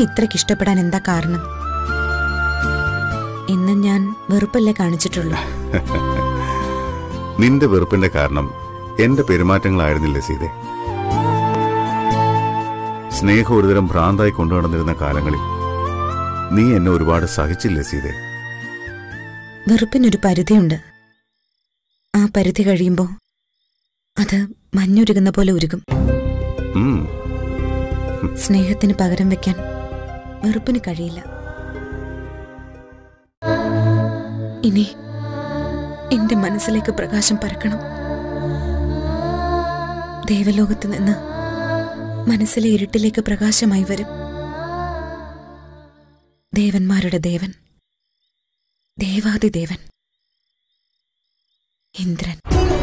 ഇത്രയ്ക്ക് ഇഷ്ടപ്പെടാൻ എന്താ കാരണം ഇന്ന് ഞാൻ വെറുപ്പല്ലേ കാണിച്ചിട്ടുള്ളൂ നിന്റെ വെറുപ്പിന്റെ കാരണം എന്റെ പെരുമാറ്റങ്ങളായിരുന്നില്ലേ സീതെ സ്നേഹം ഒരുതരം ഭ്രാന്തായി കൊണ്ടു നടന്നിരുന്ന കാലങ്ങളിൽ നീ എന്നെ ഒരുപാട് സഹിച്ചില്ലേ സീതെ വെറുപ്പിനൊരു പരിധിയുണ്ട് ആ പരിധി കഴിയുമ്പോ അത് മഞ്ഞുരുകുന്ന പോലെ ഉരുകും ഉം സ്നേഹത്തിന് പകരം വെക്കാൻ വെറുപ്പിന് കഴിയില്ല ഇനി എന്റെ മനസ്സിലേക്ക് പ്രകാശം പരക്കണം ദേവലോകത്ത് നിന്ന് മനസ്സിലെ ഇരുട്ടിലേക്ക് പ്രകാശമായി വരും ദേവന്മാരുടെ ദേവൻ ദേവാദിദേവൻ ഇന്ദ്രൻ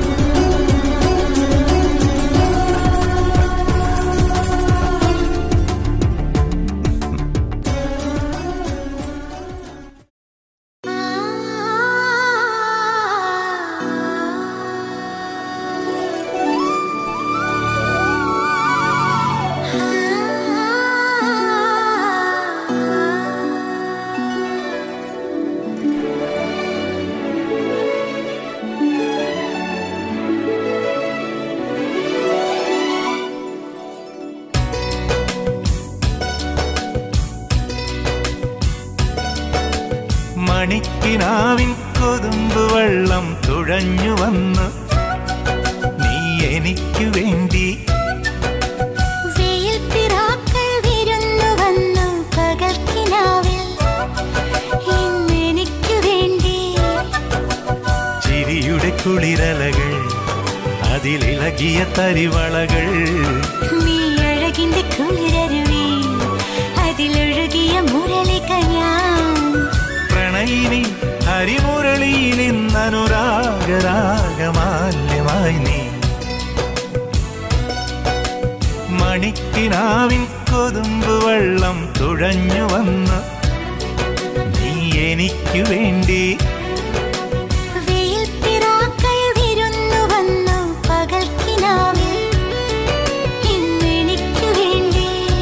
മണിക്കിനാവിൻ കൊതുമ്പ് വെള്ളം തുഴഞ്ഞു വന്ന് നീ എനിക്കു വേണ്ടി വെയിൽപ്പിറാക്കൾ വിരുന്നു വന്നു പകൽക്കിനാവിൽ ഇന്നെനിക്കു വേണ്ടി ചിരിയുടെ കുളിരലകൾ അതിലിളകിയ തരിവളകൾ നീ അഴകിന്റെ കുളിരരുവി അതിലൊഴുകിയ മുരളിക ഞാൻ പ്രണയിനി ഹരിമുരളിയിൽ ഇന്നനുരാഗരാഗമാല്യമായി നീ മണിക്കിനാവിൻ കൊതുമ്പ് വെള്ളം തുഴഞ്ഞു വന്ന് നീ എനിക്കു വേണ്ടി വെയിൽപ്പിറാക്കൾ വിരുന്നു വന്നു പകൽക്കിനാവിൽ ഇന്നെനിക്കു വേണ്ടി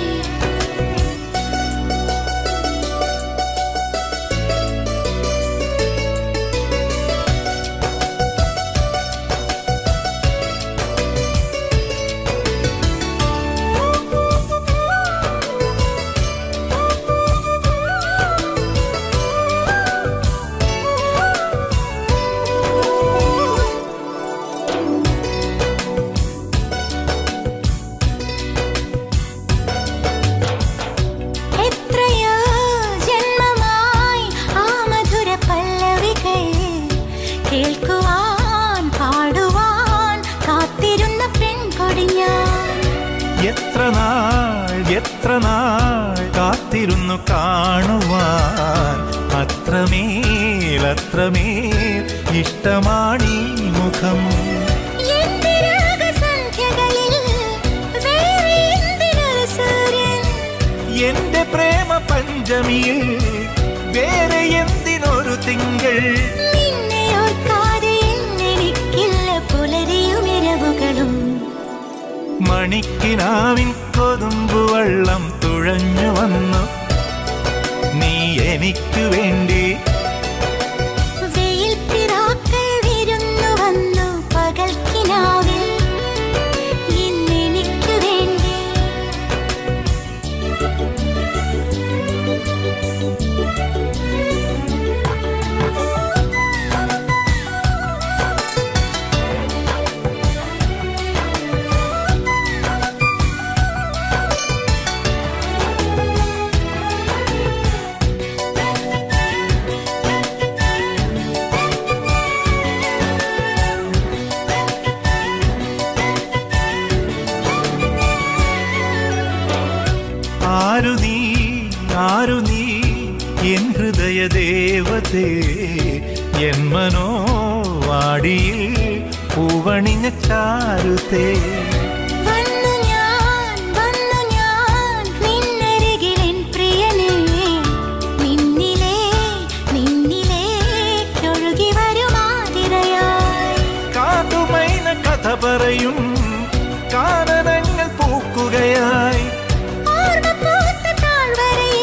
എത്രയോ ജന്മമായി ആ മധുര പല്ലവികൾ കേൾക്കുവാൻ പാടുവാൻ കാത്തിരുന്ന പെൺകൊടി ഞാൻ എത്ര നാൾ എത്ര നാൾ കാത്തിരുന്നു കാണുവാൻ അത്രമേൽ അത്രമേൽ ഇഷ്ടമാണീ മുഖം എന്റെ രാഗസന്ധ്യകളിൽ വേറെ എന്തിനൊരു സൂര്യൻ എന്റെ പ്രേമ പഞ്ചമിയിൽ വേറെ എന്തിനൊരു തിങ്കൾ നിന്നെ ഓർക്കാതെ എന്നെനിക്കില്ല പുലരിയും ഇരവുകളും മണിക്കിനാവിൻ കൊതുമ്പ് വെള്ളം തുഴഞ്ഞു വന്നു നീ എനിക്കു വേണ്ടി വെയിൽപ്പിറാക്കൾ വിരുന്നു വന്നു പകൽക്കിനാവിൽ ഇന്നെനിക്കു വേണ്ടി ആരു നീ ആരു നീ എൻ ഹൃദയ ദേവതേ എൻ മനോവാടിയിൽ പൂവണിഞ്ഞ ചാരുതേ വന്നു ഞാൻ വന്നു ഞാൻ നിന്നരികിലെൻ പ്രിയനേ നിന്നിലേ നിന്നിലേക്കൊഴുകി വരുമാതിരയായി കാതുമൈന കഥ പറയും കാനനങ്ങൾ പൂക്കുകയായി ഓർമ്മ പൂത്ത താഴ്വരയിൽ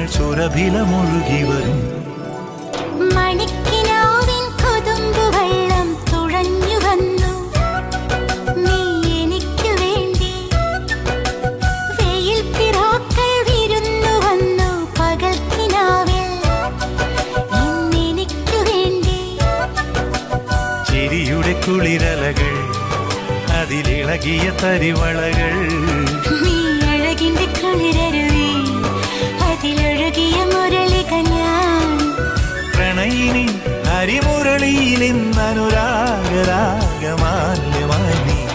രാഗങ്ങൾ സുരഭിലമൊഴുകി വരും മണിക്കിനാവിൻ കൊതുമ്പു വെള്ളം തുഴഞ്ഞു വന്നു നീ എനിക്ക് വേണ്ടി വെയിൽ പിറാക്കൾ വിരുന്നു വന്നു പകൽക്കിനാവിൽ ഇന്നെനിക്കു വേണ്ടി ചിരിയുടെ കുളിരലകൾ അതിലിളകിയ തരിവളകൾ നീ അഴകിന്റെ കുളിരരുവി അതിലൊഴുകിയ മുരളിക ഞാൻ പ്രണയിനി ഹരിമുരളിയിൽ ഇന്നനുരാഗരാഗമാല്യമായി നീ